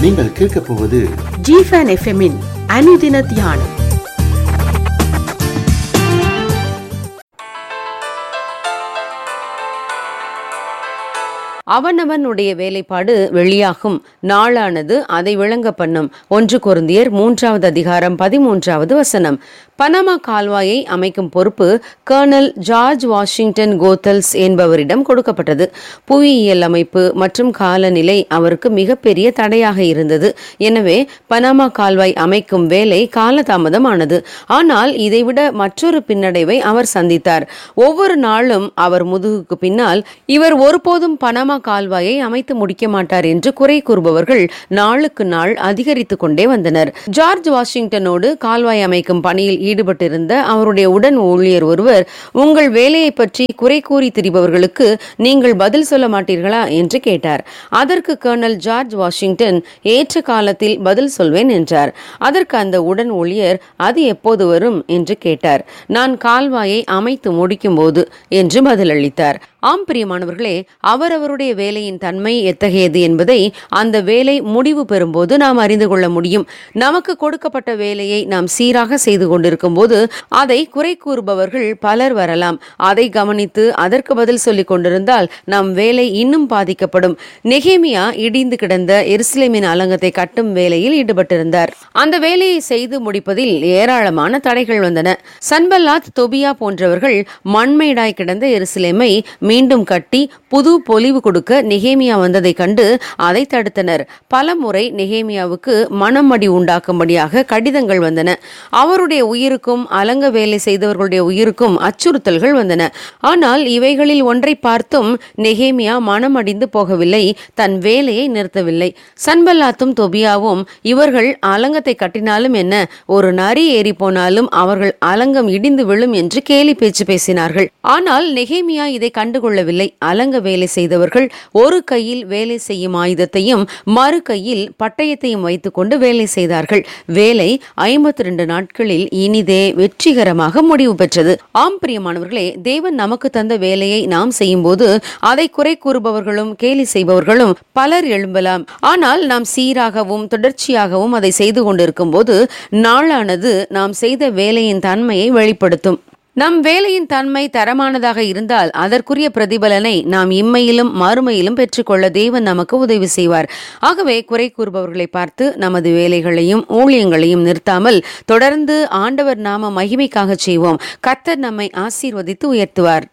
நீங்கள் கேட்கப் போவது ஜிஃபன் எஃப்எம்மின் அனுதின தியானம் அவனவனுடைய வேலைப்பாடு வெளியாகும் நாளானது அதை விளங்க பண்ணும் ஒன்று கொருந்தியர் மூன்றாவது அதிகாரம் பதிமூன்றாவது வசனம் பனாமா கால்வாயை அமைக்கும் பொறுப்பு கர்னல் ஜார்ஜ் வாஷிங்டன் கோத்தல்ஸ் என்பவரிடம் கொடுக்கப்பட்டது புவியியல் அமைப்பு மற்றும் காலநிலை அவருக்கு மிகப்பெரிய தடையாக இருந்தது எனவே பனாமா கால்வாய் அமைக்கும் வேலை காலதாமதமானது ஆனால் இதைவிட மற்றொரு பின்னடைவை அவர் சந்தித்தார் ஒவ்வொரு நாளும் அவர் முதுகுக்கு பின்னால் இவர் ஒருபோதும் பனாமா கால்வாயை அமைத்து முடிக்க மாட்டார் என்று குறை கூறுபவர்கள் நாளுக்கு நாள் அதிகரித்து கொண்டே வந்தனர் ஜார்ஜ் வாஷிங்டனோடு கால்வாய் அமைக்கும் பணியில் ஈடுபட்டிருந்த அவருடைய உடன் ஊழியர் ஒருவர் உங்கள் வேலையை பற்றி குறை கூறி திரிபவர்களுக்கு நீங்கள் பதில் சொல்ல மாட்டீர்களா என்று கேட்டார் அதற்கு கர்னல் ஜார்ஜ் வாஷிங்டன் ஏற்ற காலத்தில் பதில் சொல்வேன் என்றார் அதற்கு அந்த உடன் ஊழியர் அது எப்போது வரும் என்று கேட்டார் நான் கால்வாயை அமைத்து முடிக்கும் போது என்று பதிலளித்தார் ஆம் பிரியமானவர்களே அவரவருடைய வேலையின் தன்மை எத்தகையது என்பதை அந்த வேலை முடிவு பெறும்போது நாம் அறிந்து கொள்ள முடியும் நமக்கு கொடுக்கப்பட்ட வேலையை நாம் சீராக செய்து கொண்டிருக்கும் போது அதை குறை கூறுபவர்கள் பலர் வரலாம் அதை கவனித்து அதற்கு பதில் சொல்லிக் கொண்டிருந்தால் நம் வேலை இன்னும் பாதிக்கப்படும் நெகேமியா இடிந்து கிடந்த எருசலேமின் அலங்கத்தை கட்டும் வேலையில் ஈடுபட்டிருந்தார் அந்த வேலையை செய்து முடிப்பதில் ஏராளமான தடைகள் வந்தன சன்பல்லாத் தொபியா போன்றவர்கள் மண்மேடாய் கிடந்த எருசலேமை மீண்டும் கட்டி புது பொலிவு கொடுக்க நெகேமியா வந்ததை கண்டு அதை தடுத்தனர் பல முறை நெகேமியாவுக்கு மனமடி உண்டாக்கும்படியாக கடிதங்கள் வந்தன அவருடைய உயிருக்கும் அலங்க வேலை செய்தவர்களுடைய உயிருக்கும் அச்சுறுத்தல்கள் வந்தன ஆனால் இவைகளில் ஒன்றை பார்த்தும் நெகேமியா மனமடிந்து போகவில்லை தன் வேலையை நிறுத்தவில்லை சன்பல்லாத்தும் தொபியாவும் இவர்கள் அலங்கத்தை கட்டினாலும் என்ன ஒரு நரி ஏறி போனாலும் அவர்கள் அலங்கம் இடிந்து விழும் என்று கேலி பேச்சு பேசினார்கள் ஆனால் நெகேமியா இதை கண்டுகொள்ளவில்லை அலங்க வேலை செய்தவர்கள் ஒரு கையில் வேலை செய்யும் ஆயுதத்தையும் மறு கையில் பட்டயத்தையும் வைத்துக்கொண்டு வேலை செய்தார்கள் வேலை ஐம்பத்தி ரெண்டு நாட்களில் இனிதே வெற்றிகரமாக முடிவு பெற்றது ஆம் பிரியமானவர்களே தேவன் நமக்கு தந்த வேலையை நாம் செய்யும்போது அதை குறை கூறுபவர்களும் கேலி செய்பவர்களும் பலர் எழும்பலாம் ஆனால் நாம் சீராகவும் தொடர்ச்சியாகவும் அதை செய்து கொண்டிருக்கும் போது நாளானது நாம் செய்த வேலையின் தன்மையை வெளிப்படுத்தும் நம் வேலையின் தன்மை தரமானதாக இருந்தால் அதற்குரிய பிரதிபலனை நாம் இம்மையிலும் மறுமையிலும் பெற்றுக்கொள்ள தேவன் நமக்கு உதவி செய்வார் ஆகவே குறை கூறுபவர்களை பார்த்து நமது வேலைகளையும் ஊழியங்களையும் நிறுத்தாமல் தொடர்ந்து ஆண்டவர் நாம மகிமைக்காக செய்வோம் கத்தர் நம்மை ஆசீர்வதித்து உயர்த்துவார்